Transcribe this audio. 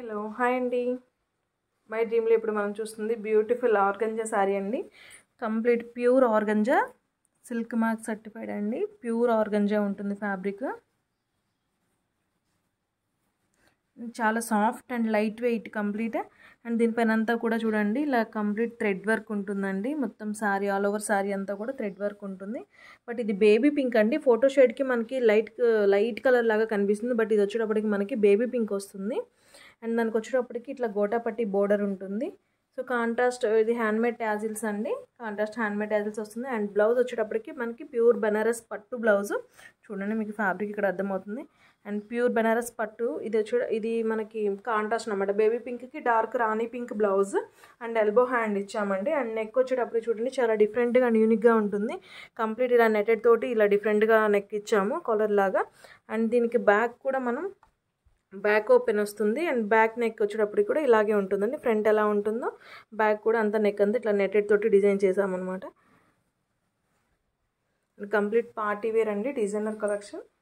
hello hi అండి my డ్రీమ్లో ఇప్పుడు మనం చూస్తుంది బ్యూటిఫుల్ ఆర్గంజా శారీ అండి complete pure organza silk mark certified అండి ప్యూర్ ఆర్గంజా ఉంటుంది ఫ్యాబ్రిక్ చాలా soft and light weight complete and దీనిపైన అంతా కూడా చూడండి ఇలా కంప్లీట్ థ్రెడ్ వర్క్ ఉంటుందండి మొత్తం శారీ ఆల్ ఓవర్ శారీ అంతా కూడా థ్రెడ్ వర్క్ ఉంటుంది బట్ ఇది బేబీ పింక్ అండి ఫోటో షేడ్కి మనకి లైట్ లైట్ కలర్ లాగా కనిపిస్తుంది బట్ ఇది వచ్చేటప్పటికి మనకి బేబీ పింక్ వస్తుంది అండ్ దానికి వచ్చేటప్పటికి ఇట్లా గోటాపట్టి బోర్డర్ ఉంటుంది సో కాంట్రాస్ట్ ఇది హ్యాండ్మేడ్ ట్యాజిల్స్ అండి కాంట్రాస్ట్ హ్యాండ్మేడ్ ట్యాజిల్స్ వస్తుంది అండ్ బ్లౌజ్ వచ్చేటప్పటికి మనకి ప్యూర్ బనారస్ పట్టు బ్లౌజ్ చూడండి మీకు ఫ్యాబ్రిక్ ఇక్కడ అర్థమవుతుంది అండ్ ప్యూర్ బనారస్ పట్టు ఇది వచ్చి ఇది మనకి కాంట్రాస్ట్ అనమాట బేబీ పింక్కి dark rani pink blouse and elbow hand ఇచ్చామండి అండ్ నెక్ వచ్చేటప్పుడు చూడండి చాలా డిఫరెంట్గా అండ్ యూనిక్గా ఉంటుంది కంప్లీట్ ఇలా నెటెడ్ తోటి ఇలా డిఫరెంట్గా నెక్ ఇచ్చాము కాలర్ లాగా అండ్ దీనికి బ్యాక్ కూడా మనం బ్యాక్ ఓపెన్ వస్తుంది అండ్ బ్యాక్ నెక్ వచ్చేటప్పుడు కూడా ఇలాగే ఉంటుందండి ఫ్రంట్ ఎలా ఉంటుందో బ్యాక్ కూడా అంత నెక్ అంతా ఇట్లా నెటెడ్ తోటి డిజైన్ చేసామన్నమాట కంప్లీట్ పార్టీ వేర్ అండి డిజైనర్ కలెక్షన్